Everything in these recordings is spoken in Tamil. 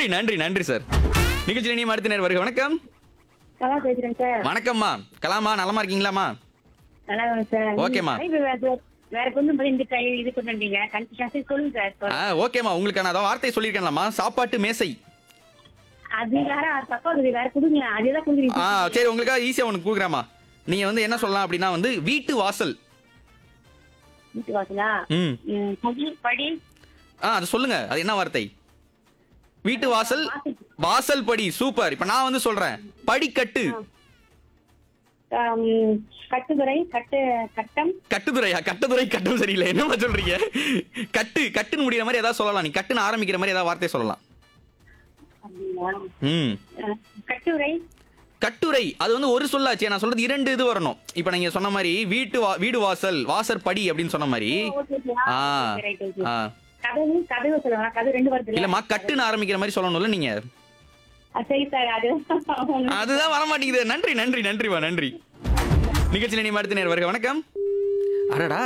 நன்றி நன்றி நன்றி சார் நிகழ்ச்சி நீ அடுத்த நேரம் வருக வணக்கம் நல்லா பேசுறேன் சார் வணக்கம்மா கலாமா நலமா இருக்கீங்களாம்மா நல்லா இருக்கேன் சார் ஓகேம்மா. நீங்க வேற- வேற கொஞ்சம் பதில் இந்த கை இது கொண்டு வந்தீங்க கன்ஃபியூஷன் சொல்லுங்க சார் ஆ ஓகேம்மா உங்களுக்கான அதாவது வார்த்தை சொல்லியிருக்கேன்லம்மா சாப்பாட்டு மேசை அது வேற பக்கம் வேற கொடுங்க அதுதான் கொடுங்க ஆ சரி உங்களுக்காக ஈஸியா ஒன்று கூக்குறேம்மா நீங்க வந்து என்ன சொல்லலாம் அப்படின்னா வந்து வீட்டு வாசல் வீட்டு வாசலா ம் ம், படி படி ஆ அது சொல்லுங்க அது என்ன வார்த்தை வீட்டு வாசல் வாசல் படி சூப்பர் இப்ப நான் வந்து சொல்றேன் படிக்கட்டு ஆம், கட்டுதுறை கட்டு கட்டம் கட்டுதுறையா கட்டுதுறை கட்டும் சரியில்லை என்னமா சொல்றீங்க கட்டு கட்டுன்னு முடிகிற மாதிரி ஏதாவது சொல்லலாம் நீ கட்டுன்னு ஆரம்பிக்கிற மாதிரி ஏதாவது வார்த்தை சொல்லலாம் அப்படிங்களா? ம் ஆ, கட்டுரை கட்டுரை அது வந்து ஒரு சொல்லாச்சு நான் சொல்றது இரண்டு இது வரணும் இப்ப நீங்க சொன்ன மாதிரி வீட்டு வா- வீடு வாசல் வாசல் படி அப்படின்னு சொன்ன மாதிரி ஓகே ஆ ரைட் ஓகே ஆ கதவு கதவு சொல்லலாம் கதவு ரெண்டு வருது இல்லம்மா கட்டுன்னு ஆரம்பிக்கிற மாதிரி சொல்லணும்ல நீங்க சரி சார் அது அதுதான் வர மாட்டேங்குது நன்றி நன்றி நன்றிவா நன்றி நிகழ்ச்சி நீ அடுத்த நேர் வருக வணக்கம் அடடா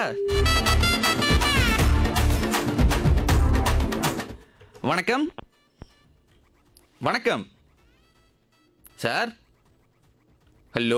வணக்கம் வணக்கம் சார் ஹலோ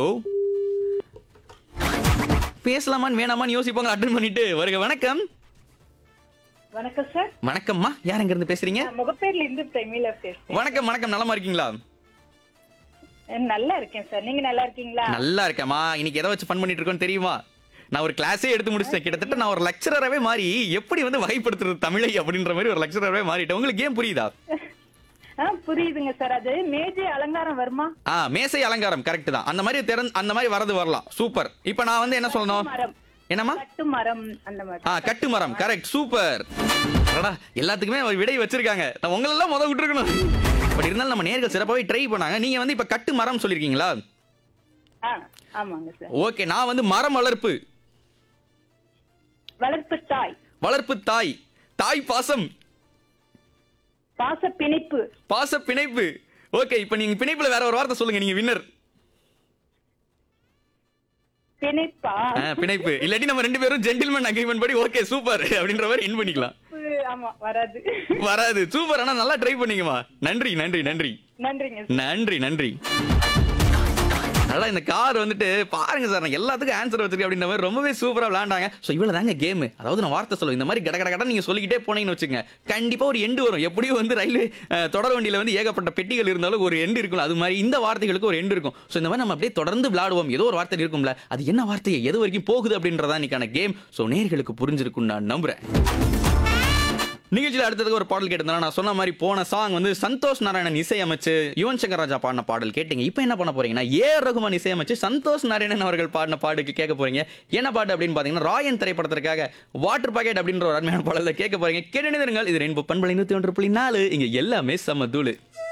பேசலாமான்னு வேணாமான்னு யோசிப்பாங்க அட்டன் பண்ணிட்டு வருக வணக்கம் வணக்கம் சார் வணக்கம்மா யார் எங்க இருந்து பேசுறீங்க நான் முகப்பேர்ல இருந்து பிரமிளா பேசுறேன் வணக்கம் வணக்கம் நலமா இருக்கீங்களா அஹ் நல்லா இருக்கேன் சார் நீங்க நல்லா இருக்கீங்களா நல்லா இருக்கேம்மா இன்னைக்கு எதை வச்சு ஃபன் பண்ணிட்டு இருக்கோன்னு தெரியுமா நான் ஒரு கிளாஸே எடுத்து முடிச்சிட்டேன் கிட்டத்தட்ட நான் ஒரு லெக்சரராகவே மாறி எப்படி வந்து வகைப்படுத்துறது தமிழை அப்படின்ற மாதிரி ஒரு லெக்சரராகவே மாறிட்டேன் உங்களுக்கு ஏன் புரியுதா ஆ புரியுதுங்க சார் அது மேஜை அலங்காரம் வருமா ஆ மேசை அலங்காரம் கரெக்ட் தான் அந்த மாதிரி திறன் அந்த மாதிரி வரது வரலாம் சூப்பர் இப்போ நான் வந்து என்ன சொல்லணும் மரம் என்னம்மா கட்டு மரம் அந்த மாதிரி ஆ கட்டு மரம் கரெக்ட் சூப்பர் அடடா எல்லாத்துக்குமே ஒரு விடை வச்சிருக்காங்க நான் உங்களெல்லாம் முத விட்டுருக்கணும் பட் இருந்தாலும் நம்ம நேர்கள் சிறப்பாகவே ட்ரை பண்ணாங்க நீங்க வந்து இப்ப கட்டு மரம் சொல்லிருக்கீங்களா ஆ ஆமாங்க சார் ஓகே நான் வந்து மரம் வளர்ப்பு வளர்ப்பு தாய் வளர்ப்பு தாய் தாய் பாசம் பாச பிணைப்பு பாச பிணைப்பு ஓகே இப்போ நீங்க பிணைப்புல வேற ஒரு வார்த்தை சொல்லுங்க நீங்க வின்னர் பிணைப்பா பிணைப்பு இல்லாட்டி நம்ம ரெண்டு பேரும் ஜென்டில்மேன் அக்ரிமெண்ட் படி ஓகே சூப்பர் அப்படின்ற மாதிரி இன் பண்ணிக்கலாம் ஆமா வராது வராது சூப்பர் ஆனா நல்லா ட்ரை பண்ணீங்கம்மா நன்றி நன்றி நன்றி நன்றிங்க சார் நன்றி நன்றி நல்லா இந்த கார் வந்துட்டு பாருங்க சார் நான் எல்லாத்துக்கும் ஆன்சர் வச்சிருக்கேன் அப்படின்ற மாதிரி ரொம்பவே சூப்பரா விளையாண்டாங்க ஸோ இவ்வளவு தாங்க கேம் அதாவது நான் வார்த்தை சொல்லுவேன் இந்த மாதிரி கட கட கட நீங்க சொல்லிக்கிட்டே போனீங்கன்னு வச்சுங்க கண்டிப்பா ஒரு எண்டு வரும் எப்படியும் வந்து ரயில்வே அஹ், தொடர் வண்டியில வந்து ஏகப்பட்ட பெட்டிகள் இருந்தாலும் ஒரு எண்டு இருக்கும் அது மாதிரி இந்த வார்த்தைகளுக்கு ஒரு எண்டு இருக்கும் ஸோ இந்த மாதிரி நம்ம அப்படியே தொடர்ந்து விளையாடுவோம் ஏதோ ஒரு வார்த்தை இருக்கும்ல அது என்ன வார்த்தையை எது வரைக்கும் போகுது அப்படின்றதா இன்னைக்கான கேம் ஸோ நேர்களுக்கு புரிஞ்சிருக்கும் நான் நம்புறேன் நிகழ்ச்சியில் அடுத்ததுக்கு ஒரு பாடல் கேட்டிருந்தா நான் சொன்ன மாதிரி போன சாங் வந்து சந்தோஷ் நாராயணன் இசையமைச்சு யுவன் சங்கர் ராஜா பாடின பாடல் கேட்டீங்க இப்போ என்ன பண்ண போறீங்கன்னா ஏ ரகுமான் இசையமைச்சு சந்தோஷ் நாராயணன் அவர்கள் பாடின பாட்டுக்கு கேட்க போறீங்க என்ன பாட்டு அப்படின்னு பார்த்தீங்கன்னா ராயன் திரைப்படத்திற்காக வாட்டர் பாக்கெட் அப்படின்ற ஒரு அருமையான பாடலை கேட்க போறீங்க கேட்டு இது ரெயின்போ பண்பலை நூற்றி ஒன்று புள்ளி நாலு இங்க எல்லாமே செம்ம தூளு